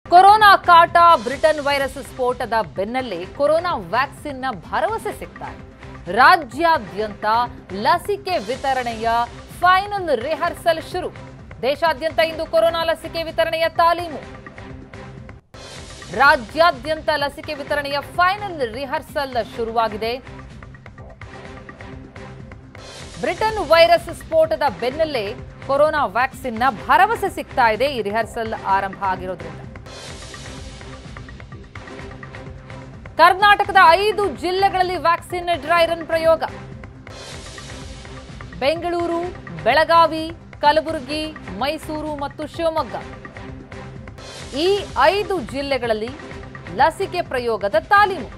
Corona ಕಾಟ Britain virus ಸ್ಫೋಟದ ಬೆನ್ನಲ್ಲೇ ಕೊರೋನಾ ವ್ಯಾಕ್ಸಿನ್ನ ಭರವಸೆ ಸಿಗ್ತಾ ಇದೆ ರಾಜ್ಯಾದ್ಯಂತ ಲಸಿಕೆ ವಿತರಣೆಯ ಫೈನಲ್ ರಿಹರ್ಸಲ್ ಶುರು ದೇಶಾದ್ಯಂತ ಇಂದು ಕೊರೋನಾ ಲಸಿಕೆ ವಿತರಣೆಯ ತಾಲೀಮು ರಾಜ್ಯಾದ್ಯಂತ ಲಸಿಕೆ ವಿತರಣೆಯ ಫೈನಲ್ ರಿಹರ್ಸಲ್ ಶುರುವಾಗಿದೆ ಬ್ರಿಟನ್ ವೈರಸ್ ಸ್ಫೋಟದ ಬೆನ್ನಲ್ಲೇ ಕೊರೋನಾ ವ್ಯಾಕ್ಸಿನ್ನ ಭರವಸೆ ಸಿಗ್ತಾ ಇದೆ ಈ ರಿಹರ್ಸಲ್ ಆರಂಭ ಆಗಿರೋದ್ರಿಂದ ಕರ್ನಾಟಕದ ಐದು ಜಿಲ್ಲೆಗಳಲ್ಲಿ ವ್ಯಾಕ್ಸಿನ್ ಡ್ರೈ ರನ್ ಪ್ರಯೋಗ ಬೆಂಗಳೂರು ಬೆಳಗಾವಿ ಕಲಬುರಗಿ ಮೈಸೂರು ಮತ್ತು ಶಿವಮೊಗ್ಗ ಈ ಐದು ಜಿಲ್ಲೆಗಳಲ್ಲಿ ಲಸಿಕೆ ಪ್ರಯೋಗದ ತಾಲೀಮು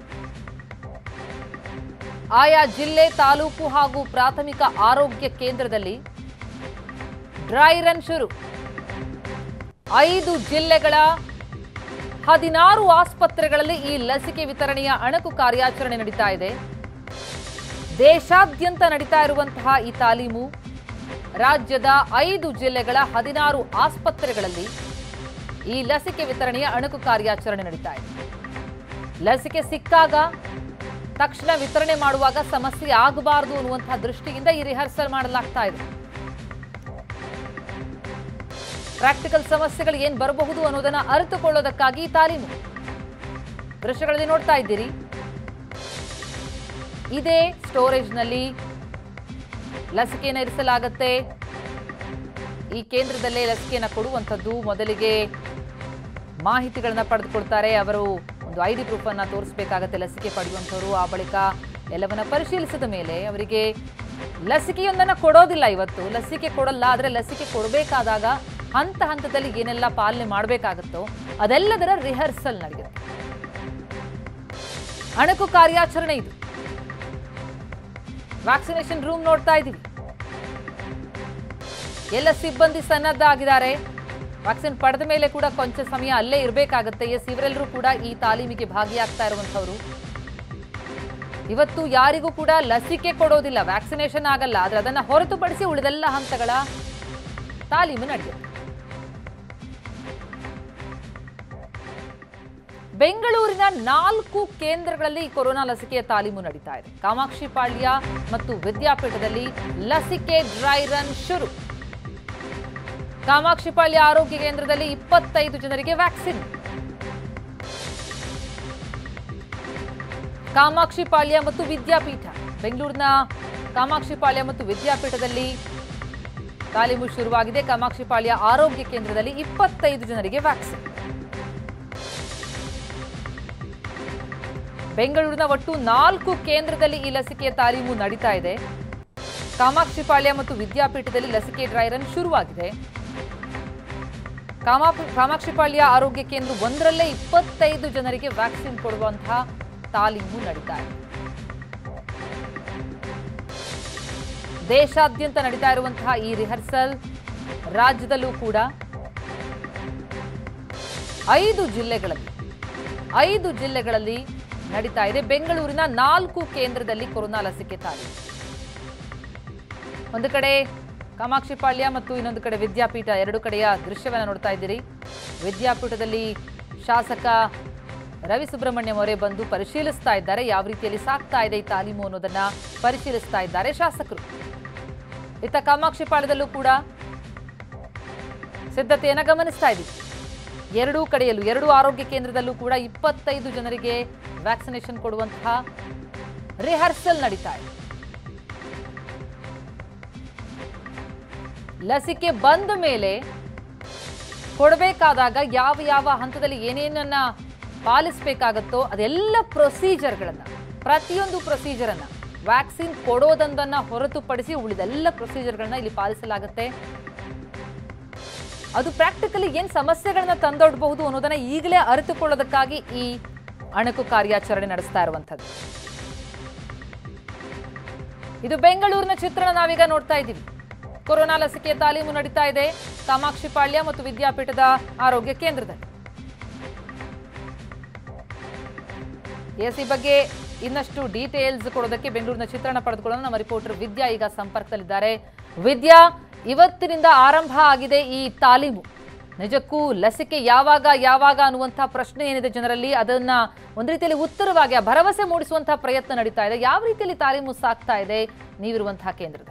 ಆಯಾ ಜಿಲ್ಲೆ ತಾಲೂಕು ಹಾಗೂ ಪ್ರಾಥಮಿಕ ಆರೋಗ್ಯ ಕೇಂದ್ರದಲ್ಲಿ ಡ್ರೈ ರನ್ ಶುರು ಐದು ಜಿಲ್ಲೆಗಳ ಹದಿನಾರು ಆಸ್ಪತ್ರೆಗಳಲ್ಲಿ ಈ ಲಸಿಕೆ ವಿತರಣೆಯ ಅಣಕು ಕಾರ್ಯಾಚರಣೆ ನಡೀತಾ ಇದೆ ದೇಶಾದ್ಯಂತ ನಡೀತಾ ಇರುವಂತಹ ಈ ತಾಲೀಮು ರಾಜ್ಯದ ಐದು ಜಿಲ್ಲೆಗಳ ಹದಿನಾರು ಆಸ್ಪತ್ರೆಗಳಲ್ಲಿ ಈ ಲಸಿಕೆ ವಿತರಣೆಯ ಅಣಕು ಕಾರ್ಯಾಚರಣೆ ನಡೀತಾ ಇದೆ ಲಸಿಕೆ ಸಿಕ್ಕಾಗ ತಕ್ಷಣ ವಿತರಣೆ ಮಾಡುವಾಗ ಸಮಸ್ಯೆ ಆಗಬಾರದು ಅನ್ನುವಂತಹ ದೃಷ್ಟಿಯಿಂದ ಈ ರಿಹರ್ಸಲ್ ಮಾಡಲಾಗ್ತಾ ಇದೆ ಪ್ರಾಕ್ಟಿಕಲ್ ಸಮಸ್ಯೆಗಳು ಏನ್ ಬರಬಹುದು ಅನ್ನೋದನ್ನ ಅರಿತುಕೊಳ್ಳೋದಕ್ಕಾಗಿ ಈ ತಾಲೀಮು ದೃಶ್ಯಗಳಲ್ಲಿ ನೋಡ್ತಾ ಇದ್ದೀರಿ ಇದೇ ಸ್ಟೋರೇಜ್ನಲ್ಲಿ ಲಸಿಕೆಯನ್ನು ಇರಿಸಲಾಗತ್ತೆ ಈ ಕೇಂದ್ರದಲ್ಲೇ ಲಸಿಕೆಯನ್ನು ಕೊಡುವಂಥದ್ದು ಮೊದಲಿಗೆ ಮಾಹಿತಿಗಳನ್ನ ಪಡೆದುಕೊಳ್ತಾರೆ ಅವರು ಒಂದು ಐ ಡಿ ಪ್ರೂಫ್ ಅನ್ನ ತೋರಿಸಬೇಕಾಗತ್ತೆ ಲಸಿಕೆ ಪಡೆಯುವಂಥವ್ರು ಆ ಬಳಿಕ ಎಲ್ಲವನ್ನ ಪರಿಶೀಲಿಸಿದ ಮೇಲೆ ಅವರಿಗೆ ಲಸಿಕೆಯೊಂದನ್ನ ಕೊಡೋದಿಲ್ಲ ಇವತ್ತು ಲಸಿಕೆ ಕೊಡಲ್ಲ ಆದರೆ ಲಸಿಕೆ ಕೊಡಬೇಕಾದಾಗ ಹಂತ ಹಂತದಲ್ಲಿ ಏನೆಲ್ಲ ಪಾಲನೆ ಮಾಡಬೇಕಾಗುತ್ತೋ ಅದೆಲ್ಲದರ ರಿಹರ್ಸಲ್ ನಡೆಯುತ್ತೆ ಅಣಕು ಕಾರ್ಯಾಚರಣೆ ಇದು ವ್ಯಾಕ್ಸಿನೇಷನ್ ರೂಮ್ ನೋಡ್ತಾ ಇದ್ದೀವಿ ಎಲ್ಲ ಸಿಬ್ಬಂದಿ ಸನ್ನದ್ಧ ಆಗಿದ್ದಾರೆ ವ್ಯಾಕ್ಸಿನ್ ಪಡೆದ ಮೇಲೆ ಕೂಡ ಕೊಂಚ ಸಮಯ ಅಲ್ಲೇ ಇರಬೇಕಾಗತ್ತೆ ಎಸ್ ಇವರೆಲ್ಲರೂ ಕೂಡ ಈ ತಾಲೀಮಿಗೆ ಭಾಗಿಯಾಗ್ತಾ ಇರುವಂಥವ್ರು ಇವತ್ತು ಯಾರಿಗೂ ಕೂಡ ಲಸಿಕೆ ಕೊಡೋದಿಲ್ಲ ವ್ಯಾಕ್ಸಿನೇಷನ್ ಆಗಲ್ಲ ಆದ್ರೆ ಅದನ್ನ ಹೊರತುಪಡಿಸಿ ಉಳಿದೆಲ್ಲ ಹಂತಗಳ ತಾಲೀಮು ನಡೆಯುತ್ತೆ ಬೆಂಗಳೂರಿನ ನಾಲ್ಕು ಕೇಂದ್ರಗಳಲ್ಲಿ ಕೊರೋನಾ ಲಸಿಕೆಯ ತಾಲೀಮು ನಡೀತಾ ಇದೆ ಕಾಮಾಕ್ಷಿ ಪಾಳ್ಯ ಮತ್ತು ವಿದ್ಯಾಪೀಠದಲ್ಲಿ ಲಸಿಕೆ ಡ್ರೈ ರನ್ ಶುರು ಕಾಮಾಕ್ಷಿಪಾಳ್ಯ ಆರೋಗ್ಯ ಕೇಂದ್ರದಲ್ಲಿ ಇಪ್ಪತ್ತೈದು ಜನರಿಗೆ ವ್ಯಾಕ್ಸಿನ್ ಕಾಮಾಕ್ಷಿಪಾಳ್ಯ ಮತ್ತು ವಿದ್ಯಾಪೀಠ ಬೆಂಗಳೂರಿನ ಕಾಮಾಕ್ಷಿಪಾಳ್ಯ ಮತ್ತು ವಿದ್ಯಾಪೀಠದಲ್ಲಿ ತಾಲೀಮು ಶುರುವಾಗಿದೆ ಕಾಮಾಕ್ಷಿಪಾಳ್ಯ ಆರೋಗ್ಯ ಕೇಂದ್ರದಲ್ಲಿ ಇಪ್ಪತ್ತೈದು ಜನರಿಗೆ ವ್ಯಾಕ್ಸಿನ್ ಬೆಂಗಳೂರಿನ ಒಟ್ಟು ನಾಲ್ಕು ಕೇಂದ್ರದಲ್ಲಿ ಈ ಲಸಿಕೆಯ ತಾಲೀಮು ನಡೀತಾ ಇದೆ ಕಾಮಾಕ್ಷಿಪಾಳ್ಯ ಮತ್ತು ವಿದ್ಯಾಪೀಠದಲ್ಲಿ ಲಸಿಕೆ ಡ್ರೈ ರನ್ ಶುರುವಾಗಿದೆ ಕಾಮಾ ಕಾಮಾಕ್ಷಿಪಾಳ್ಯ ಆರೋಗ್ಯ ಕೇಂದ್ರ ಒಂದರಲ್ಲೇ ಇಪ್ಪತ್ತೈದು ಜನರಿಗೆ ವ್ಯಾಕ್ಸಿನ್ ಕೊಡುವಂತಹ ತಾಲೀಮು ನಡೀತಾ ಇದೆ ದೇಶಾದ್ಯಂತ ನಡೀತಾ ಇರುವಂತಹ ಈ ರಿಹರ್ಸಲ್ ರಾಜ್ಯದಲ್ಲೂ ಕೂಡ ಐದು ಜಿಲ್ಲೆಗಳಲ್ಲಿ ಐದು ಜಿಲ್ಲೆಗಳಲ್ಲಿ ನಡೀತಾ ಇದೆ ಬೆಂಗಳೂರಿನ ನಾಲ್ಕು ಕೇಂದ್ರದಲ್ಲಿ ಕೊರೋನಾ ಲಸಿಕೆ ತಾಲೀಮು ಒಂದು ಕಡೆ ಕಾಮಾಕ್ಷಿಪಾಳ್ಯ ಮತ್ತು ಇನ್ನೊಂದು ಕಡೆ ವಿದ್ಯಾಪೀಠ ಎರಡು ಕಡೆಯ ದೃಶ್ಯವನ್ನು ನೋಡ್ತಾ ಇದ್ದೀರಿ ವಿದ್ಯಾಪೀಠದಲ್ಲಿ ಶಾಸಕ ರವಿ ಸುಬ್ರಹ್ಮಣ್ಯಂ ಅವರೇ ಬಂದು ಪರಿಶೀಲಿಸ್ತಾ ಇದ್ದಾರೆ ಯಾವ ರೀತಿಯಲ್ಲಿ ಸಾಕ್ತಾ ಇದೆ ಈ ತಾಲೀಮು ಅನ್ನೋದನ್ನ ಪರಿಶೀಲಿಸ್ತಾ ಇದ್ದಾರೆ ಶಾಸಕರು ಇತ್ತ ಕಾಮಾಕ್ಷಿಪಾಳ್ಯದಲ್ಲೂ ಕೂಡ ಸಿದ್ಧತೆಯನ್ನು ಗಮನಿಸ್ತಾ ಇದ್ದೀವಿ ಎರಡೂ ಕಡೆಯಲ್ಲೂ ಎರಡೂ ಆರೋಗ್ಯ ಕೇಂದ್ರದಲ್ಲೂ ಕೂಡ ಇಪ್ಪತ್ತೈದು ಜನರಿಗೆ ವ್ಯಾಕ್ಸಿನೇಷನ್ ಕೊಡುವಂತಹ ರಿಹರ್ಸಲ್ ನಡೀತಾ ಇದೆ ಲಸಿಕೆ ಬಂದ ಮೇಲೆ ಕೊಡಬೇಕಾದಾಗ ಯಾವ ಯಾವ ಹಂತದಲ್ಲಿ ಏನೇನನ್ನ ಪಾಲಿಸಬೇಕಾಗತ್ತೋ ಅದೆಲ್ಲ ಪ್ರೊಸೀಜರ್ಗಳನ್ನ ಪ್ರತಿಯೊಂದು ಪ್ರೊಸೀಜರನ್ನ ವ್ಯಾಕ್ಸಿನ್ ಕೊಡೋದೊಂದನ್ನ ಹೊರತುಪಡಿಸಿ ಉಳಿದೆಲ್ಲ ಪ್ರೊಸೀಜರ್ಗಳನ್ನ ಇಲ್ಲಿ ಪಾಲಿಸಲಾಗುತ್ತೆ ಅದು ಪ್ರಾಕ್ಟಿಕಲಿ ಏನ್ ಸಮಸ್ಯೆಗಳನ್ನ ತಂದೊಡ್ಬಹುದು ಅನ್ನೋದನ್ನ ಈಗಲೇ ಅರಿತುಕೊಳ್ಳೋದಕ್ಕಾಗಿ ಈ ಅಣಕು ಕಾರ್ಯಾಚರಣೆ ನಡೆಸ್ತಾ ಇರುವಂಥದ್ದು ಇದು ಬೆಂಗಳೂರಿನ ಚಿತ್ರಣ ನಾವೀಗ ನೋಡ್ತಾ ಇದ್ದೀವಿ ಕೊರೋನಾ ಲಸಿಕೆ ತಾಲೀಮು ನಡೀತಾ ಇದೆ ಕಾಮಾಕ್ಷಿಪಾಳ್ಯ ಮತ್ತು ವಿದ್ಯಾಪೀಠದ ಆರೋಗ್ಯ ಕೇಂದ್ರದಲ್ಲಿ ಎಸ್ ಈ ಬಗ್ಗೆ ಇನ್ನಷ್ಟು ಡೀಟೇಲ್ಸ್ ಕೊಡೋದಕ್ಕೆ ಬೆಂಗಳೂರಿನ ಚಿತ್ರಣ ಪಡೆದುಕೊಳ್ಳಲು ನಮ್ಮ ರಿಪೋರ್ಟರ್ ವಿದ್ಯಾ ಈಗ ಸಂಪರ್ಕದಲ್ಲಿದ್ದಾರೆ ವಿದ್ಯಾ ಇವತ್ತಿನಿಂದ ಆರಂಭ ಆಗಿದೆ ಈ ತಾಲೀಮು ನಿಜಕ್ಕೂ ಲಸಿಕೆ ಯಾವಾಗ ಯಾವಾಗ ಅನ್ನುವಂಥ ಪ್ರಶ್ನೆ ಏನಿದೆ ಜನರಲ್ಲಿ ಅದನ್ನ ಒಂದು ರೀತಿಯಲ್ಲಿ ಉತ್ತರವಾಗಿ ಆ ಭರವಸೆ ಮೂಡಿಸುವಂತಹ ಪ್ರಯತ್ನ ನಡೀತಾ ಇದೆ ಯಾವ ರೀತಿಯಲ್ಲಿ ತಾಲೀಮು ಸಾಗ್ತಾ ಇದೆ ನೀವಿರುವಂತಹ ಕೇಂದ್ರದಲ್ಲಿ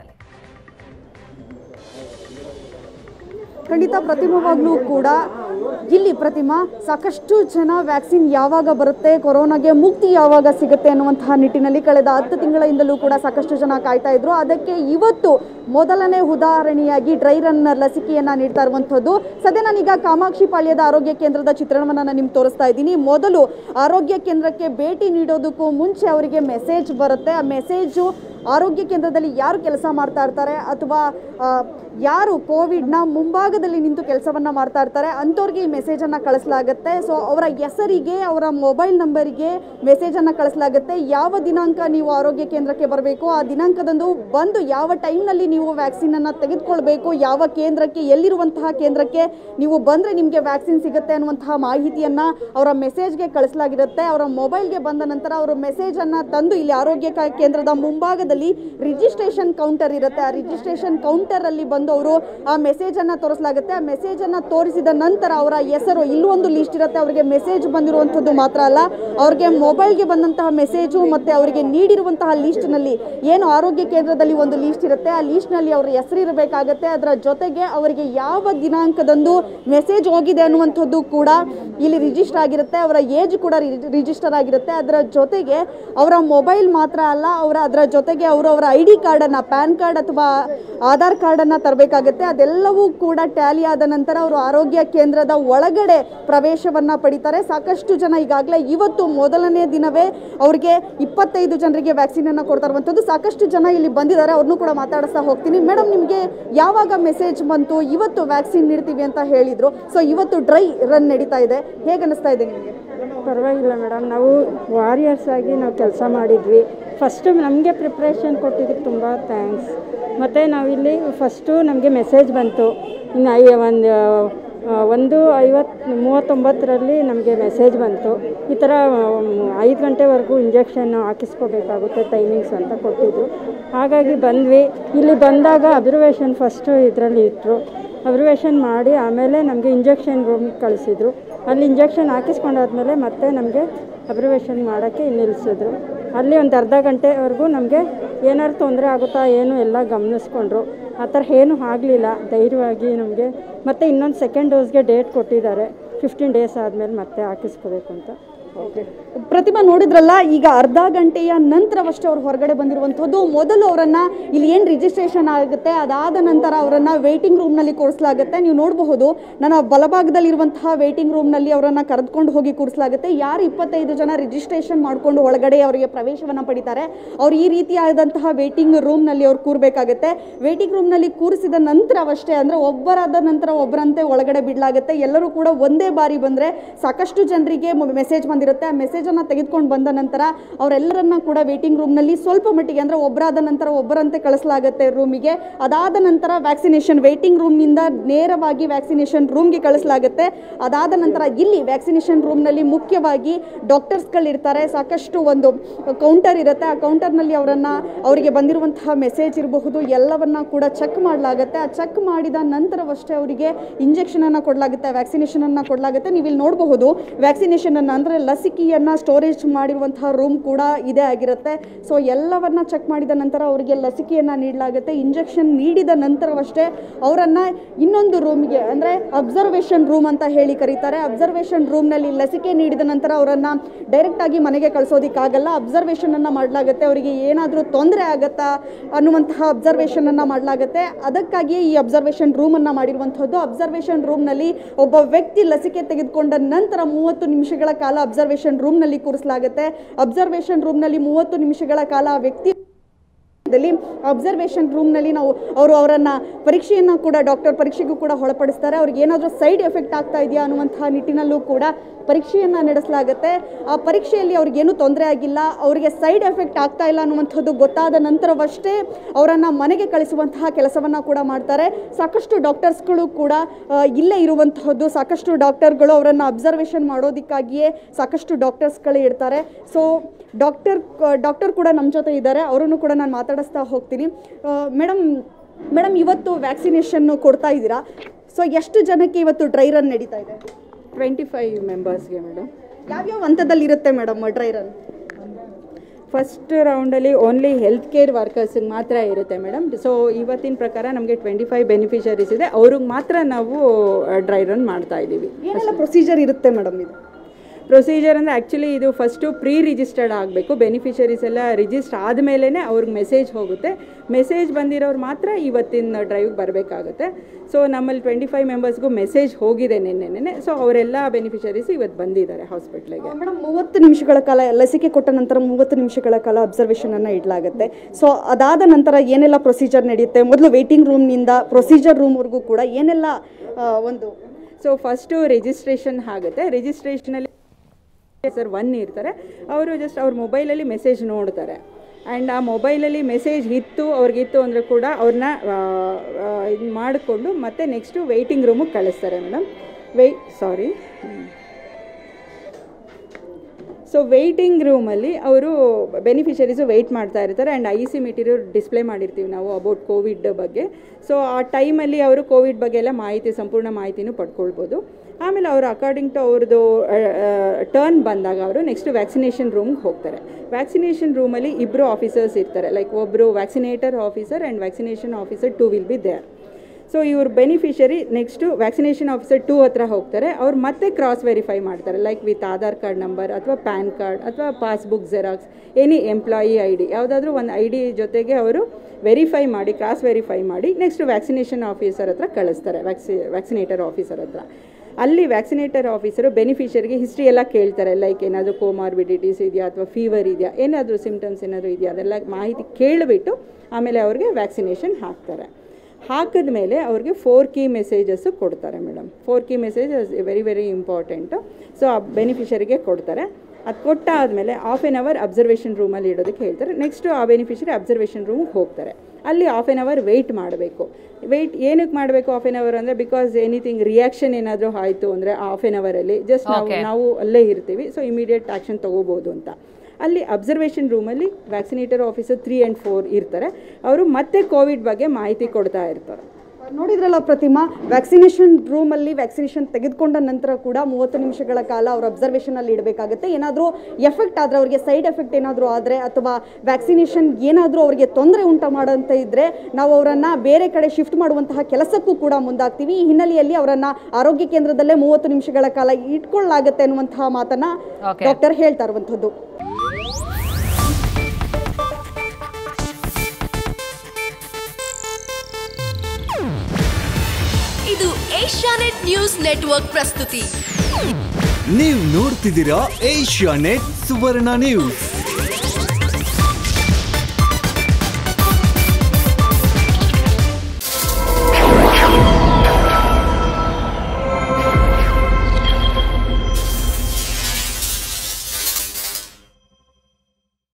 ಖಂಡಿತ ಪ್ರತಿಮವಾಗ್ಲೂ ಕೂಡ ಇಲ್ಲಿ ಪ್ರತಿಮಾ ಸಾಕಷ್ಟು ಜನ ವ್ಯಾಕ್ಸಿನ್ ಯಾವಾಗ ಬರುತ್ತೆ ಕೊರೋನಾಗೆ ಮುಕ್ತಿ ಯಾವಾಗ ಸಿಗುತ್ತೆ ಅನ್ನುವಂತಹ ನಿಟ್ಟಿನಲ್ಲಿ ಕಳೆದ ಹತ್ತು ತಿಂಗಳಿಂದಲೂ ಕೂಡ ಸಾಕಷ್ಟು ಜನ ಕಾಯ್ತಾ ಇದ್ರು ಅದಕ್ಕೆ ಇವತ್ತು ಮೊದಲನೇ ಉದಾಹರಣೆಯಾಗಿ ಡ್ರೈ ರನ್ ಲಸಿಕೆಯನ್ನ ನೀಡ್ತಾ ಇರುವಂಥದ್ದು ಸದ್ಯ ನಾನೀಗ ಕಾಮಾಕ್ಷಿ ಪಾಳ್ಯದ ಆರೋಗ್ಯ ಕೇಂದ್ರದ ಚಿತ್ರಣವನ್ನ ನಾನು ನಿಮ್ಗೆ ತೋರಿಸ್ತಾ ಇದ್ದೀನಿ ಮೊದಲು ಆರೋಗ್ಯ ಕೇಂದ್ರಕ್ಕೆ ಭೇಟಿ ನೀಡೋದಕ್ಕೂ ಮುಂಚೆ ಅವರಿಗೆ ಮೆಸೇಜ್ ಬರುತ್ತೆ ಆ ಮೆಸೇಜು ಆರೋಗ್ಯ ಕೇಂದ್ರದಲ್ಲಿ ಯಾರು ಕೆಲಸ ಮಾಡ್ತಾ ಇರ್ತಾರೆ ಅಥವಾ ಆ, ಯಾರು ಕೋವಿಡ್ನ ಮುಂಭಾಗದಲ್ಲಿ ನಿಂತು ಕೆಲಸವನ್ನ ಮಾಡ್ತಾ ಇರ್ತಾರೆ ಅಂಥವ್ರಿಗೆ ಈ ಮೆಸೇಜನ್ನು ಕಳಿಸಲಾಗುತ್ತೆ ಸೊ ಅವರ ಹೆಸರಿಗೆ ಅವರ ಮೊಬೈಲ್ ನಂಬರಿಗೆ ಮೆಸೇಜನ್ನು ಕಳಿಸಲಾಗುತ್ತೆ ಯಾವ ದಿನಾಂಕ ನೀವು ಆರೋಗ್ಯ ಕೇಂದ್ರಕ್ಕೆ ಬರಬೇಕು ಆ ದಿನಾಂಕದಂದು ಬಂದು ಯಾವ ಟೈಮ್ನಲ್ಲಿ ನೀವು ವ್ಯಾಕ್ಸಿನನ್ನು ತೆಗೆದುಕೊಳ್ಬೇಕು ಯಾವ ಕೇಂದ್ರಕ್ಕೆ ಎಲ್ಲಿರುವಂತಹ ಕೇಂದ್ರಕ್ಕೆ ನೀವು ಬಂದರೆ ನಿಮಗೆ ವ್ಯಾಕ್ಸಿನ್ ಸಿಗುತ್ತೆ ಅನ್ನುವಂತಹ ಮಾಹಿತಿಯನ್ನು ಅವರ ಮೆಸೇಜ್ಗೆ ಕಳಿಸಲಾಗಿರುತ್ತೆ ಅವರ ಮೊಬೈಲ್ಗೆ ಬಂದ ನಂತರ ಅವರು ಮೆಸೇಜನ್ನು ತಂದು ಇಲ್ಲಿ ಆರೋಗ್ಯ ಕ- ಕೇಂದ್ರದ ಮುಂಭಾಗದಲ್ಲಿ ರಿಜಿಸ್ಟ್ರೇಷನ್ ಕೌಂಟರ್ ಇರುತ್ತೆ ಆ ರಿಜಿಸ್ಟ್ರೇಷನ್ ಕೌಂಟರಲ್ಲಿ ಬಂದು ಅವರು ಆ ಮೆಸೇಜನ್ನು ತೋರಿಸಲಾಗುತ್ತೆ ಆ ಮೆಸೇಜನ್ನು ತೋರಿಸಿದ ನಂತರ ಅವರ ಹೆಸರು ಇಲ್ಲೂ ಒಂದು ಲಿಸ್ಟ್ ಇರುತ್ತೆ ಅವರಿಗೆ ಮೆಸೇಜ್ ಬಂದಿರುವಂಥದ್ದು ಮಾತ್ರ ಅಲ್ಲ ಅವ್ರಿಗೆ ಮೊಬೈಲ್ಗೆ ಬಂದಂತಹ ಮೆಸೇಜು ಮತ್ತು ಅವರಿಗೆ ನೀಡಿರುವಂತಹ ಲಿಸ್ಟ್ನಲ್ಲಿ ಏನು ಆರೋಗ್ಯ ಕೇಂದ್ರದಲ್ಲಿ ಒಂದು ಲಿಸ್ಟ್ ಇರುತ್ತೆ ಆ ಲಿಸ್ಟ್ನಲ್ಲಿ ಅವರ ಹೆಸರು ಇರಬೇಕಾಗತ್ತೆ ಅದರ ಜೊತೆಗೆ ಅವರಿಗೆ ಯಾವ ದಿನಾಂಕದಂದು ಮೆಸೇಜ್ ಹೋಗಿದೆ ಅನ್ನುವಂಥದ್ದು ಕೂಡ ಇಲ್ಲಿ ರಿಜಿಸ್ಟರ್ ಆಗಿರುತ್ತೆ ಅವರ ಏಜ್ ಕೂಡ ರಿಜಿಸ್ಟರ್ ಆಗಿರುತ್ತೆ ಅದರ ಜೊತೆಗೆ ಅವರ ಮೊಬೈಲ್ ಮಾತ್ರ ಅಲ್ಲ ಅವರ ಅದರ ಜೊತೆಗೆ ಅವರು ಅವರ ಐ ಡಿ ಕಾರ್ಡನ್ನು ಪ್ಯಾನ್ ಕಾರ್ಡ್ ಅಥವಾ ಆಧಾರ್ ಕಾರ್ಡನ್ನು ತರಬೇಕಾಗುತ್ತೆ ಅದೆಲ್ಲವೂ ಕೂಡ ಟ್ಯಾಲಿ ಆದ ನಂತರ ಅವರು ಆರೋಗ್ಯ ಕೇಂದ್ರದ ಒಳಗಡೆ ಪ್ರವೇಶವನ್ನು ಪಡಿತಾರೆ ಸಾಕಷ್ಟು ಜನ ಈಗಾಗಲೇ ಇವತ್ತು ಮೊದಲನೇ ದಿನವೇ ಅವರಿಗೆ ಇಪ್ಪತ್ತೈದು ಜನರಿಗೆ ವ್ಯಾಕ್ಸಿನನ್ನು ಕೊಡ್ತಾ ಇರುವಂಥದ್ದು ಸಾಕಷ್ಟು ಜನ ಇಲ್ಲಿ ಬಂದಿದ್ದಾರೆ ಅವ್ರನ್ನೂ ಕೂಡ ಮಾತಾಡಿಸ್ತಾ ಹೋಗ್ತೀನಿ ಮೇಡಮ್ ನಿಮಗೆ ಯಾವಾಗ ಮೆಸೇಜ್ ಬಂತು ಇವತ್ತು ವ್ಯಾಕ್ಸಿನ್ ನೀಡ್ತೀವಿ ಅಂತ ಹೇಳಿದರು ಸೊ ಇವತ್ತು ಡ್ರೈ ರನ್ ನಡೀತಾ ಇದೆ ಹೇಗೆ ಅನ್ನಿಸ್ತಾ ಇದೆ ನಿಮಗೆ ಪರವಾಗಿಲ್ಲ ಮೇಡಮ್ ನಾವು ವಾರಿಯರ್ಸ್ ಆಗಿ ನಾವು ಕೆಲಸ ಮಾಡಿದ್ವಿ ಫಸ್ಟು ನಮಗೆ ಪ್ರಿಪ್ರೇಷನ್ ಕೊಟ್ಟಿದ್ದಕ್ಕೆ ತುಂಬ ಥ್ಯಾಂಕ್ಸ್ ಮತ್ತು ನಾವಿಲ್ಲಿ ಫಸ್ಟು ನಮಗೆ ಮೆಸೇಜ್ ಬಂತು ಇನ್ನು ಐ ಒಂದು ಆ, ಒಂದು ಐವತ್ತು ಮೂವತ್ತೊಂಬತ್ತರಲ್ಲಿ ನಮಗೆ ಮೆಸೇಜ್ ಬಂತು ಈ ಥರ ಐದು ಗಂಟೆವರೆಗೂ ಇಂಜೆಕ್ಷನ್ ಹಾಕಿಸ್ಕೋಬೇಕಾಗುತ್ತೆ ಟೈಮಿಂಗ್ಸ್ ಅಂತ ಕೊಟ್ಟಿದ್ರು ಹಾಗಾಗಿ ಬಂದ್ವಿ ಇಲ್ಲಿ ಬಂದಾಗ ಅಬ್ಸರ್ವೇಷನ್ ಫಸ್ಟು ಇದರಲ್ಲಿ ಇಟ್ಟರು ಅಬ್ಸರ್ವೇಷನ್ ಮಾಡಿ ಆಮೇಲೆ ನಮಗೆ ಇಂಜೆಕ್ಷನ್ ರೂಮ್ ಕಳಿಸಿದ್ರು ಅಲ್ಲಿ ಇಂಜೆಕ್ಷನ್ ಹಾಕಿಸ್ಕೊಂಡಾದ್ಮೇಲೆ ಮತ್ತೆ ನಮಗೆ ಅಬ್ಸರ್ವೇಷನ್ ಮಾಡೋಕ್ಕೆ ನಿಲ್ಲಿಸಿದ್ರು ಅಲ್ಲಿ ಒಂದು ಅರ್ಧ ಗಂಟೆವರೆಗೂ ನಮಗೆ ಏನಾದ್ರು ತೊಂದರೆ ಆಗುತ್ತಾ ಏನು ಎಲ್ಲ ಗಮನಿಸ್ಕೊಂಡ್ರು ಆ ಥರ ಏನೂ ಆಗಲಿಲ್ಲ ಧೈರ್ಯವಾಗಿ ನಮಗೆ ಮತ್ತೆ ಇನ್ನೊಂದು ಸೆಕೆಂಡ್ ಡೋಸ್ಗೆ ಡೇಟ್ ಕೊಟ್ಟಿದ್ದಾರೆ ಫಿಫ್ಟೀನ್ ಡೇಸ್ ಆದಮೇಲೆ ಮತ್ತೆ ಹಾಕಿಸ್ಕೋಬೇಕು ಅಂತ ಪ್ರತಿಮಾ ನೋಡಿದ್ರಲ್ಲ ಈಗ ಅರ್ಧ ಗಂಟೆಯ ನಂತರವಷ್ಟೇ ಅವ್ರು ಹೊರಗಡೆ ಬಂದಿರುವಂಥದ್ದು ಮೊದಲು ಅವರನ್ನ ಇಲ್ಲಿ ಏನು ರಿಜಿಸ್ಟ್ರೇಷನ್ ಆಗುತ್ತೆ ಅದಾದ ನಂತರ ಅವರನ್ನ ವೇಟಿಂಗ್ ರೂಮ್ನಲ್ಲಿ ಕೂರಿಸಲಾಗುತ್ತೆ ನೀವು ನೋಡಬಹುದು ನನ್ನ ಬಲಭಾಗದಲ್ಲಿರುವಂತಹ ವೇಟಿಂಗ್ ರೂಮ್ನಲ್ಲಿ ಅವರನ್ನ ಕರೆದುಕೊಂಡು ಹೋಗಿ ಕೂರಿಸಲಾಗುತ್ತೆ ಯಾರು ಇಪ್ಪತ್ತೈದು ಜನ ರಿಜಿಸ್ಟ್ರೇಷನ್ ಮಾಡಿಕೊಂಡು ಒಳಗಡೆ ಅವರಿಗೆ ಪ್ರವೇಶವನ್ನು ಪಡಿತಾರೆ ಅವ್ರು ಈ ರೀತಿಯಾದಂತಹ ವೇಟಿಂಗ್ ರೂಮ್ನಲ್ಲಿ ಅವ್ರು ಕೂರಬೇಕಾಗುತ್ತೆ ವೇಟಿಂಗ್ ರೂಮ್ನಲ್ಲಿ ಕೂರಿಸಿದ ನಂತರವಷ್ಟೇ ಅಂದರೆ ಒಬ್ಬರಾದ ನಂತರ ಒಬ್ಬರಂತೆ ಒಳಗಡೆ ಬಿಡಲಾಗುತ್ತೆ ಎಲ್ಲರೂ ಕೂಡ ಒಂದೇ ಬಾರಿ ಬಂದರೆ ಸಾಕಷ್ಟು ಜನರಿಗೆ ಮೆಸೇಜ್ ಬಂದಿರುತ್ತೆ ಆ ಮೆಸೇಜನ್ನು ತೆಗೆದುಕೊಂಡು ಬಂದ ನಂತರ ಅವರೆಲ್ಲರನ್ನ ಕೂಡ ವೇಟಿಂಗ್ ರೂಮ್ನಲ್ಲಿ ಸ್ವಲ್ಪ ಮಟ್ಟಿಗೆ ಅಂದರೆ ಒಬ್ಬರಾದ ನಂತರ ಒಬ್ಬರಂತೆ ಕಳಿಸಲಾಗುತ್ತೆ ರೂಮಿಗೆ ಅದಾದ ನಂತರ ವ್ಯಾಕ್ಸಿನೇಷನ್ ವೇಟಿಂಗ್ ರೂಮ್ನಿಂದ ನೇರವಾಗಿ ವ್ಯಾಕ್ಸಿನೇಷನ್ ರೂಮ್ಗೆ ಕಳಿಸಲಾಗುತ್ತೆ ಅದಾದ ನಂತರ ಇಲ್ಲಿ ವ್ಯಾಕ್ಸಿನೇಷನ್ ರೂಮ್ನಲ್ಲಿ ಮುಖ್ಯವಾಗಿ ಡಾಕ್ಟರ್ಸ್ಗಳಿರ್ತಾರೆ ಸಾಕಷ್ಟು ಒಂದು ಕೌಂಟರ್ ಇರುತ್ತೆ ಆ ಕೌಂಟರ್ನಲ್ಲಿ ಅವರನ್ನು ಅವರಿಗೆ ಬಂದಿರುವಂತಹ ಮೆಸೇಜ್ ಇರಬಹುದು ಎಲ್ಲವನ್ನ ಕೂಡ ಚೆಕ್ ಮಾಡಲಾಗುತ್ತೆ ಆ ಚೆಕ್ ಮಾಡಿದ ನಂತರವಷ್ಟೇ ಅವರಿಗೆ ಇಂಜೆಕ್ಷನನ್ನು ಕೊಡಲಾಗುತ್ತೆ ವ್ಯಾಕ್ಸಿನೇಷನನ್ನು ಕೊಡಲಾಗುತ್ತೆ ನೀವು ಇಲ್ಲಿ ನೋಡಬಹುದು ವ್ಯಾಕ್ಸಿನೇಷನನ್ನು ಅಂದರೆ ಲಸಿಕೆಯನ್ನು ಸ್ಟೋರೇಜ್ ಮಾಡಿರುವಂತಹ ರೂಮ್ ಕೂಡ ಇದೇ ಆಗಿರುತ್ತೆ ಸೊ ಎಲ್ಲವನ್ನ ಚೆಕ್ ಮಾಡಿದ ನಂತರ ಅವರಿಗೆ ಲಸಿಕೆಯನ್ನು ನೀಡಲಾಗುತ್ತೆ ಇಂಜೆಕ್ಷನ್ ನೀಡಿದ ನಂತರವಷ್ಟೇ ಅವರನ್ನು ಇನ್ನೊಂದು ರೂಮ್ಗೆ ಅಂದರೆ ಅಬ್ಸರ್ವೇಷನ್ ರೂಮ್ ಅಂತ ಹೇಳಿ ಕರೀತಾರೆ ಅಬ್ಸರ್ವೇಷನ್ ರೂಮ್ನಲ್ಲಿ ಲಸಿಕೆ ನೀಡಿದ ನಂತರ ಅವರನ್ನು ಡೈರೆಕ್ಟಾಗಿ ಮನೆಗೆ ಕಳಿಸೋದಕ್ಕಾಗಲ್ಲ ಅಬ್ಸರ್ವೇಷನನ್ನು ಮಾಡಲಾಗುತ್ತೆ ಅವರಿಗೆ ಏನಾದರೂ ತೊಂದರೆ ಆಗತ್ತಾ ಅನ್ನುವಂತಹ ಅಬ್ಸರ್ವೇಷನನ್ನು ಮಾಡಲಾಗುತ್ತೆ ಅದಕ್ಕಾಗಿಯೇ ಈ ಅಬ್ಸರ್ವೇಷನ್ ರೂಮನ್ನು ಮಾಡಿರುವಂಥದ್ದು ಅಬ್ಸರ್ವೇಷನ್ ರೂಮ್ನಲ್ಲಿ ಒಬ್ಬ ವ್ಯಕ್ತಿ ಲಸಿಕೆ ತೆಗೆದುಕೊಂಡ ನಂತರ ಮೂವತ್ತು ನಿಮಿಷಗಳ ಕಾಲ ಅಬ್ಸರ್ವೇಷನ್ ರೂಮ್ನಲ್ಲಿ ಕೂರಿಸಲಾಗುತ್ತೆ ಅಬ್ಸರ್ವೇಷನ್ ರೂಮ್ನಲ್ಲಿ ಮೂವತ್ತು ನಿಮಿಷಗಳ ಕಾಲ ಆ ವ್ಯಕ್ತಿ ದಲ್ಲಿ ಅಬ್ಸರ್ವೇಷನ್ ರೂಮ್ನಲ್ಲಿ ನಾವು ಅವರು ಅವರನ್ನು ಪರೀಕ್ಷೆಯನ್ನು ಕೂಡ ಡಾಕ್ಟರ್ ಪರೀಕ್ಷೆಗೂ ಕೂಡ ಒಳಪಡಿಸ್ತಾರೆ ಅವ್ರಿಗೆ ಏನಾದರೂ ಸೈಡ್ ಎಫೆಕ್ಟ್ ಆಗ್ತಾ ಇದೆಯಾ ಅನ್ನುವಂತಹ ನಿಟ್ಟಿನಲ್ಲೂ ಕೂಡ ಪರೀಕ್ಷೆಯನ್ನು ನಡೆಸಲಾಗುತ್ತೆ ಆ ಪರೀಕ್ಷೆಯಲ್ಲಿ ಅವ್ರಿಗೇನು ತೊಂದರೆ ಆಗಿಲ್ಲ ಅವರಿಗೆ ಸೈಡ್ ಎಫೆಕ್ಟ್ ಆಗ್ತಾ ಇಲ್ಲ ಅನ್ನುವಂಥದ್ದು ಗೊತ್ತಾದ ನಂತರವಷ್ಟೇ ಅವರನ್ನು ಮನೆಗೆ ಕಳಿಸುವಂತಹ ಕೆಲಸವನ್ನು ಕೂಡ ಮಾಡ್ತಾರೆ ಸಾಕಷ್ಟು ಡಾಕ್ಟರ್ಸ್ಗಳು ಕೂಡ ಆ, ಇಲ್ಲೇ ಇರುವಂತಹದ್ದು ಸಾಕಷ್ಟು ಡಾಕ್ಟರ್ಗಳು ಅವರನ್ನು ಅಬ್ಸರ್ವೇಷನ್ ಮಾಡೋದಕ್ಕಾಗಿಯೇ ಸಾಕಷ್ಟು ಡಾಕ್ಟರ್ಸ್ಗಳು ಇರ್ತಾರೆ ಸೊ ಡಾಕ್ಟರ್ ಡಾಕ್ಟರ್ ಕೂಡ ನಮ್ಮ ಜೊತೆ ಇದ್ದಾರೆ ಅವರನ್ನು ಕೂಡ ನಾನು ಮಾತಾಡಿಸ್ತಾ ಹೋಗ್ತೀನಿ ಮೇಡಮ್ ಮೇಡಮ್ ಇವತ್ತು ವ್ಯಾಕ್ಸಿನೇಷನ್ ಕೊಡ್ತಾ ಇದ್ದೀರಾ ಸೊ ಎಷ್ಟು ಜನಕ್ಕೆ ಇವತ್ತು ಡ್ರೈ ರನ್ ನಡೀತಾ ಇದೆ ಟ್ವೆಂಟಿ ಫೈವ್ ಮೆಂಬರ್ಸ್ಗೆ ಮೇಡಮ್ ಯಾವ್ಯಾವ ಹಂತದಲ್ಲಿ ಇರುತ್ತೆ ಮೇಡಮ್ ಡ್ರೈ ರನ್ ಫಸ್ಟ್ ರೌಂಡಲ್ಲಿ ಓನ್ಲಿ ಹೆಲ್ತ್ ಕೇರ್ ವರ್ಕರ್ಸಿಗೆ ಮಾತ್ರ ಇರುತ್ತೆ ಮೇಡಮ್ ಸೊ ಇವತ್ತಿನ ಪ್ರಕಾರ ನಮಗೆ ಟ್ವೆಂಟಿ ಫೈವ್ ಬೆನಿಫಿಷರೀಸ್ ಇದೆ ಅವ್ರಿಗೆ ಮಾತ್ರ ನಾವು ಡ್ರೈ ರನ್ ಮಾಡ್ತಾ ಇದ್ದೀವಿ ಏನೆಲ್ಲ ಪ್ರೊಸೀಜರ್ ಇರುತ್ತೆ ಮೇಡಮ್ ಇದು ಪ್ರೊಸೀಜರ್ ಅಂದರೆ ಆ್ಯಕ್ಚುಲಿ ಇದು ಫಸ್ಟು ಪ್ರೀ ರಿಜಿಸ್ಟರ್ಡ್ ಆಗಬೇಕು ಬೆನಿಫಿಷರೀಸ್ ಎಲ್ಲ ರಿಜಿಸ್ಟರ್ ಆದಮೇಲೆ ಅವ್ರಿಗೆ ಮೆಸೇಜ್ ಹೋಗುತ್ತೆ ಮೆಸೇಜ್ ಬಂದಿರೋರು ಮಾತ್ರ ಇವತ್ತಿನ ಡ್ರೈವ್ಗೆ ಬರಬೇಕಾಗುತ್ತೆ ಸೊ ನಮ್ಮಲ್ಲಿ ಟ್ವೆಂಟಿ ಫೈವ್ ಮೆಂಬರ್ಸ್ಗೂ ಮೆಸೇಜ್ ಹೋಗಿದೆ ನಿನ್ನೆ ಸೊ ಅವರೆಲ್ಲ ಬೆನಿಫಿಷರೀಸ್ ಇವತ್ತು ಬಂದಿದ್ದಾರೆ ಹಾಸ್ಪಿಟ್ಲಿಗೆ ಮೇಡಮ್ ಮೂವತ್ತು ನಿಮಿಷಗಳ ಕಾಲ ಲಸಿಕೆ ಕೊಟ್ಟ ನಂತರ ಮೂವತ್ತು ನಿಮಿಷಗಳ ಕಾಲ ಅಬ್ಸರ್ವೇಷನ್ ಅನ್ನ ಇಡಲಾಗುತ್ತೆ ಸೊ ಅದಾದ ನಂತರ ಏನೆಲ್ಲ ಪ್ರೊಸೀಜರ್ ನಡೆಯುತ್ತೆ ಮೊದಲು ವೇಟಿಂಗ್ ರೂಮ್ನಿಂದ ಪ್ರೊಸೀಜರ್ ರೂಮ್ವರೆಗೂ ಕೂಡ ಏನೆಲ್ಲ ಆ, ಒಂದು ಸೊ ಫಸ್ಟು ರಿಜಿಸ್ಟ್ರೇಷನ್ ಆಗುತ್ತೆ ರಿಜಿಸ್ಟ್ರೇಷನಲ್ಲಿ ಸರ್ ಒನ್ ಇರ್ತಾರೆ ಅವರು ಜಸ್ಟ್ ಅವ್ರ ಮೊಬೈಲಲ್ಲಿ ಮೆಸೇಜ್ ನೋಡ್ತಾರೆ ಆ್ಯಂಡ್ ಆ ಮೊಬೈಲಲ್ಲಿ ಮೆಸೇಜ್ ಇತ್ತು ಅವ್ರಿಗಿತ್ತು ಅಂದರೆ ಕೂಡ ಅವ್ರನ್ನ ಇದು ಮಾಡಿಕೊಂಡು ಮತ್ತೆ ನೆಕ್ಸ್ಟು ವೆಯ್ಟಿಂಗ್ ರೂಮಿಗೆ ಕಳಿಸ್ತಾರೆ madam wait sorry so waiting ರೂಮಲ್ಲಿ ಅವರು ಬೆನಿಫಿಷರೀಸು ವೆಯ್ಟ್ ಮಾಡ್ತಾ ಇರ್ತಾರೆ and I C material display ಮಾಡಿರ್ತೀವಿ ನಾವು ಅಬೌಟ್ ಕೋವಿಡ್ ಬಗ್ಗೆ ಸೊ ಆ ಟೈಮಲ್ಲಿ ಅವರು ಕೋವಿಡ್ ಬಗ್ಗೆ ಎಲ್ಲ ಮಾಹಿತಿ ಸಂಪೂರ್ಣ ಮಾಹಿತಿನೂ ಪಡ್ಕೊಳ್ಬೋದು ಆಮೇಲೆ ಅವರು ಅಕಾರ್ಡಿಂಗ್ ಟು ಅವ್ರದ್ದು ಟರ್ನ್ ಬಂದಾಗ ಅವರು ನೆಕ್ಸ್ಟ್ ವ್ಯಾಕ್ಸಿನೇಷನ್ ರೂಮ್ಗೆ ಹೋಗ್ತಾರೆ ವ್ಯಾಕ್ಸಿನೇಷನ್ ರೂಮಲ್ಲಿ ಇಬ್ಬರು ಆಫೀಸರ್ಸ್ ಇರ್ತಾರೆ ಲೈಕ್ ಒಬ್ಬರು vaccinator officer and vaccination officer two will be there so ಇವ್ರ beneficiary next vaccination officer two ಹತ್ರ ಹೋಗ್ತಾರೆ ಅವ್ರು ಮತ್ತೆ ಕ್ರಾಸ್ ವೆರಿಫೈ ಮಾಡ್ತಾರೆ like with Aadhaar card number ಅಥವಾ ಪ್ಯಾನ್ ಕಾರ್ಡ್ ಅಥವಾ passbook xerox any employee I D ಯಾವುದಾದ್ರೂ ಒಂದು ಐ ಡಿ ಜೊತೆಗೆ ಅವರು ವೆರಿಫೈ ಮಾಡಿ ಕ್ರಾಸ್ ವೆರಿಫೈ ಮಾಡಿ ನೆಕ್ಸ್ಟ್ ವ್ಯಾಕ್ಸಿನೇಷನ್ ಆಫೀಸರ್ ಹತ್ರ ಕಳಿಸ್ತಾರೆ ವ್ಯಾಕ್ಸಿ ವ್ಯಾಕ್ಸಿನೇಟರ್ ಆಫೀಸರ್ ಹತ್ರ ಅಲ್ಲಿ ವ್ಯಾಕ್ಸಿನೇಟರ್ ಆಫೀಸರು ಬೆನಿಫಿಷರಿಗೆ ಹಿಸ್ಟ್ರಿ ಎಲ್ಲ ಕೇಳ್ತಾರೆ ಲೈಕ್ ಏನಾದರೂ ಕೋಮಾರ್ಬಿಡಿಟೀಸ್ ಇದೆಯಾ ಅಥವಾ ಫೀವರ್ ಇದೆಯಾ ಏನಾದರೂ ಸಿಮ್ಟಮ್ಸ್ ಏನಾದರೂ ಇದೆಯಾ ಅದೆಲ್ಲ ಮಾಹಿತಿ ಕೇಳಿಬಿಟ್ಟು ಆಮೇಲೆ ಅವ್ರಿಗೆ ವ್ಯಾಕ್ಸಿನೇಷನ್ ಹಾಕ್ತಾರೆ ಹಾಕಿದ ಮೇಲೆ ಅವ್ರಿಗೆ ಫೋರ್ ಕೀ ಮೆಸೇಜಸ್ಸು ಕೊಡ್ತಾರೆ madam four key message very very important so ಆ ಬೆನಿಫಿಷರಿಗೆ ಕೊಡ್ತಾರೆ ಅದು ಕೊಟ್ಟಾದಮೇಲೆ ಹಾಫ್ ಆನ್ ಅವರ್ ಅಬ್ಸರ್ವೇಷನ್ ರೂಮಲ್ಲಿ ಇಡೋದಕ್ಕೆ ಹೇಳ್ತಾರೆ ನೆಕ್ಸ್ಟು ಆ ಬೆನಿಫಿಷರಿ ಅಬ್ಸರ್ವೇಷನ್ ರೂಮ್ಗೆ ಹೋಗ್ತಾರೆ ಅಲ್ಲಿ ಹಾಫ್ ಆನ್ ಅವರ್ ವೆಯ್ಟ್ ಮಾಡಬೇಕು ವೆಯ್ಟ್ ಏನಕ್ಕೆ ಮಾಡಬೇಕು ಹಾಫ್ ಆನ್ ಅವರ್ ಅಂದರೆ ಬಿಕಾಸ್ ಎನಿಥಿಂಗ್ ರಿಯಾಕ್ಷನ್ ಏನಾದರೂ ಆಯಿತು ಅಂದರೆ ಹಾಫ್ ಆನ್ ಅವರಲ್ಲಿ ಜಸ್ಟ್ ನಾವು Okay. ನಾವು ಅಲ್ಲೇ ಇರ್ತೀವಿ ಸೊ ಇಮಿಡಿಯೇಟ್ ಆ್ಯಕ್ಷನ್ ತೊಗೋಬೋದು ಅಂತ ಅಲ್ಲಿ ಅಬ್ಸರ್ವೇಷನ್ ರೂಮಲ್ಲಿ vaccinator officer three and four ಇರ್ತಾರೆ ಅವರು ಮತ್ತೆ ಕೋವಿಡ್ ಬಗ್ಗೆ ಮಾಹಿತಿ ಕೊಡ್ತಾ ಇರ್ತಾರೆ ನೋಡಿದ್ರಲ್ಲ ಪ್ರತಿಮಾ ವ್ಯಾಕ್ಸಿನೇಷನ್ ರೂಮಲ್ಲಿ ವ್ಯಾಕ್ಸಿನೇಷನ್ ತೆಗೆದುಕೊಂಡ ನಂತರ ಕೂಡ ಮೂವತ್ತು ನಿಮಿಷಗಳ ಕಾಲ ಅವ್ರ ಅಬ್ಸರ್ವೇಷನ್ ಅಲ್ಲಿ ಇಡಬೇಕಾಗುತ್ತೆ ಏನಾದರೂ ಎಫೆಕ್ಟ್ ಆದರೆ ಅವರಿಗೆ ಸೈಡ್ ಎಫೆಕ್ಟ್ ಏನಾದರೂ ಆದರೆ ಅಥವಾ ವ್ಯಾಕ್ಸಿನೇಷನ್ ಏನಾದರೂ ಅವರಿಗೆ ತೊಂದರೆ ಉಂಟು ಮಾಡೋಂಥ ಇದ್ದರೆ ನಾವು ಅವರನ್ನು ಬೇರೆ ಕಡೆ ಶಿಫ್ಟ್ ಮಾಡುವಂತಹ ಕೆಲಸಕ್ಕೂ ಕೂಡ ಮುಂದಾಗ್ತೀವಿ ಈ ಹಿನ್ನೆಲೆಯಲ್ಲಿ ಅವರನ್ನು ಆರೋಗ್ಯ ಕೇಂದ್ರದಲ್ಲೇ ಮೂವತ್ತು ನಿಮಿಷಗಳ ಕಾಲ ಇಟ್ಕೊಳ್ಳಲಾಗುತ್ತೆ ಅನ್ನುವಂತಹ ಮಾತನ್ನ Okay. ಡಾಕ್ಟರ್ ಹೇಳ್ತಾ ಇರುವಂಥದ್ದು ಇದು ಏಷ್ಯಾನೆಟ್ ನ್ಯೂಸ್ ನೆಟ್ವರ್ಕ್ ಪ್ರಸ್ತುತಿ ನೀವು ನೋಡ್ತಿದ್ದೀರಾ ಏಷ್ಯಾ ನೆಟ್ ಸುವರ್ಣ ನ್ಯೂಸ್